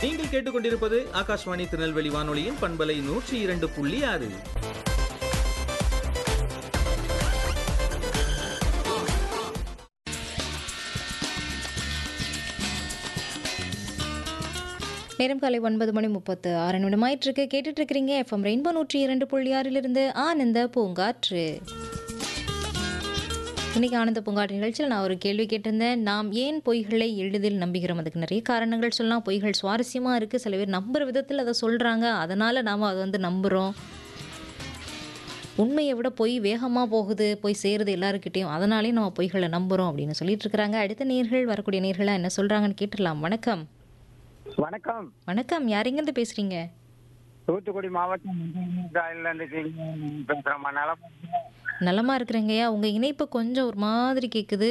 நீங்கள் கேட்டுக்கொண்டிருப்பது ஆகாஷ்வாணி திருநெல்வேலி வானொலியின் பண்பலை நூற்றி இரண்டு புள்ளி ஆறு நேரம் காலை ஒன்பது மணி முப்பத்து ஆறு நிமிடமாயிட்டிருக்கு கேட்டுட்டு இருக்கிறீங்க எஃப்எம் ரெயின்போ நூற்றி இரண்டு புள்ளி ஆறிலிருந்து ஆனந்த பூங்காற்று இன்னைக்கு ஆனந்த பூங்காற்று நிகழ்ச்சியில் நான் ஒரு கேள்வி கேட்டிருந்தேன் நாம் ஏன் பொய்களை எளிதில் நம்புகிறோம் அதுக்கு நிறைய காரணங்கள் சொல்லலாம் பொய்கள் சுவாரஸ்யமாக இருக்குது சில பேர் நம்புகிற விதத்தில் அதை சொல்கிறாங்க அதனால் நாம் அதை வந்து நம்புகிறோம் உண்மையை விட பொய் வேகமாக போகுது போய் சேருது எல்லாருக்கிட்டையும் அதனாலேயும் நம்ம பொய்களை நம்புகிறோம் அப்படின்னு சொல்லிட்டு இருக்கிறாங்க அடுத்த நேர்கள் வரக்கூடிய நேர்களாக என்ன சொல்கிறாங்கன்னு கேட்டுடலாம் வணக்கம் வணக்கம் வணக்கம் யார் எங்கேருந்து பேசுகிறீங்க தூத்துக்குடி மாவட்டம் இருந்து இருந்து பேசுறோம்மா நலம் நலமா இருக்கிறேங்கய்யா உங்க இணைப்பு கொஞ்சம் ஒரு மாதிரி கேக்குது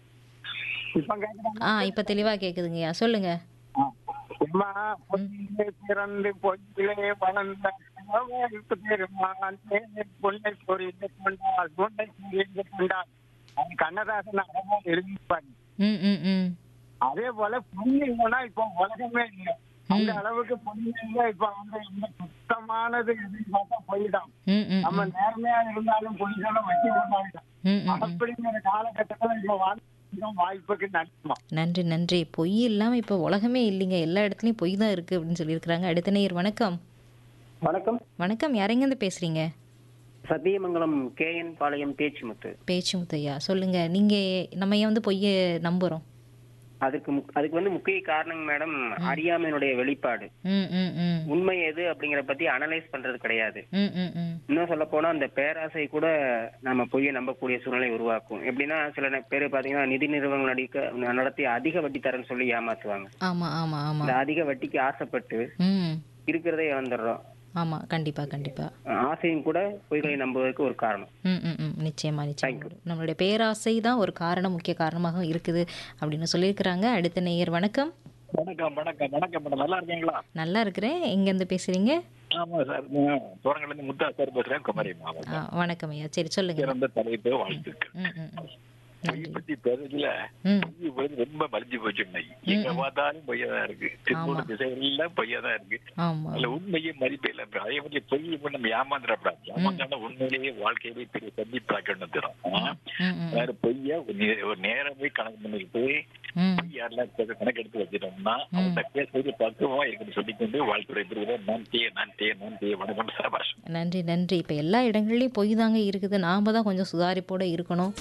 இப்ப கேக்குதாங்க ஆ இப்ப தெளிவா கேக்குதுங்கய்யா சொல்லுங்க அம்மா பொன்னிலே பிறந்து பொன்னிலே வளர்ந்த கணவனுக்கு பெருமான் தேனை பொன்னை பொறிந்து கொண்டாள் பொன்னை பொறிந்து கொண்டாள் அது கண்ணதாசன் அழகா எழுதிப்பாரு ம் ம் ம் அதே போல பொண்ணு இல்லைன்னா இப்போ உலகமே இல்லை அந்த அளவுக்கு பொண்ணு இல்லை இப்ப வந்து இந்த சுத்தமானது எதுன்னு பார்த்தா போயிட்டான் ம் ம் நம்ம நேர்மையா இருந்தாலும் பொய் சொல்ல வச்சு கொண்டாடிட்டோம் ம் ம் அப்படிங்கிற காலகட்டத்துல இப்ப வாழ்க்கை வாய்ப்புக்கு நன்றிமா நன்றி நன்றி பொய் இல்லாம இப்ப உலகமே இல்லைங்க எல்லா இடத்துலயும் பொய் தான் இருக்கு அப்படின்னு சொல்லியிருக்கிறாங்க அடுத்த நேயர் வணக்கம் வணக்கம் வணக்கம் யாரெங்கேருந்து பேசுறீங்க சத்தியமங்கலம் கேஎன் பாளையம் பேச்சுமுத்து பேச்சு முத்தையா சொல்லுங்க நீங்க நம்ம ஏன் வந்து பொய்யை நம்புறோம் அதுக்கு மு- அதுக்கு வந்து முக்கிய காரணம் மேடம் அறியாமையினுடைய வெளிப்பாடு ம் ம் ம் உண்மை எது அப்படிங்கறத பத்தி அனலைஸ் பண்றது கிடையாது ம் ம் ம் இன்னும் சொல்ல போனா அந்த பேராசை கூட நம்ம பொய்யை நம்பக்கூடிய சூழ்நிலை உருவாக்கும் எப்படின்னா சில நே- பேர் பாத்தீங்கன்னா நிதி நிறுவனங்கள் அடிக்க நடத்தி அதிக வட்டி தரேன்னு சொல்லி ஏமாத்துவாங்க ஆமா ஆமா ஆமா இந்த அதிக வட்டிக்கு ஆசைப்பட்டு ம் இருக்கிறதே இழந்துடுறோம் ஆமா கண்டிப்பா கண்டிப்பா ஆசையும் கூட பொய்களை நம்புவதற்கு ஒரு காரணம் ம் ம் ம் நிச்சயமா நிச்சயமா நம்மளுடைய பேராசை தான் ஒரு காரணம் முக்கிய காரணமாக இருக்குது அப்படின்னு சொல்லியிருக்கிறாங்க அடுத்த நேயர் வணக்கம் வணக்கம் வணக்கம் வணக்கம் மேடம் நல்லா இருக்கீங்களா நல்லா இருக்கிறேன் எங்கேருந்து பேசுறீங்க ஆமா சார் தோரங்கள்ல இருந்து முத்தா சார் பேசுறேன் குமரி ஆ, மாவட்டம் வணக்கம் ஐயா சரி சொல்லுங்க சிறந்த தலைப்பு வாழ்த்துக்கள் ம் ம் ம். பொய் நன்றி பத்தி பேசுறதுல ம் பொய் இப்பொழுது ரொம்ப மலிஞ்சு போச்சு இன்னைக்கு எங்க பார்த்தாலும் பொய்யா தான் இருக்கு திருப்பூர் திசைகள்லாம் பொய்யா தான் இருக்கு ஆமா அதுல உண்மையே மதிப்பே இல்லை அதே மாதிரி பொய் இப்ப நம்ம ஏமாந்துடக்கூடாது ஏமாந்தா உண்மையிலேயே வாழ்க்கையிலேயே பெரிய சந்திப்பாக்கணும் தரும் ம் ம் வேற பொய்யா ஒரு நே- ஒரு நேரம் போய் கணக்கு பண்ணிக்கிட்டு ம் பொய் யாரெல்லாம் பேச கணக்கு எடுத்து வச்சிட்டோம்னா அவங்க பேசுறது பக்குவமா இருக்குன்னு சொல்லிக்கொண்டு வாழ்த்துறை பெறுகிறேன் நன்றி நன்றி நன்றி வணக்கம் சபாஷ் நன்றி நன்றி இப்போ எல்லா இடங்கள்லையும் பொய் தாங்க இருக்குது நாம் தான் கொஞ்சம் சுதாரிப்போட இருக்கணும்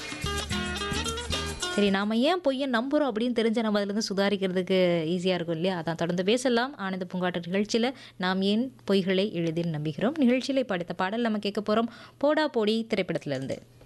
சரி நாம் ஏன் பொய்யை நம்புகிறோம் அப்படின்னு தெரிஞ்ச நம்ம அதுலேருந்து சுதாரிக்கிறதுக்கு ஈஸியாக இருக்கும் இல்லையா அதான் தொடர்ந்து பேசலாம் ஆனந்த பூங்காட்டு நிகழ்ச்சியில் நாம் ஏன் பொய்களை எளிதில் நம்புகிறோம் நிகழ்ச்சியில் இப்போ அடுத்த பாடல் நம்ம கேட்க போகிறோம் போடா போடி திரைப்படத்திலிருந்து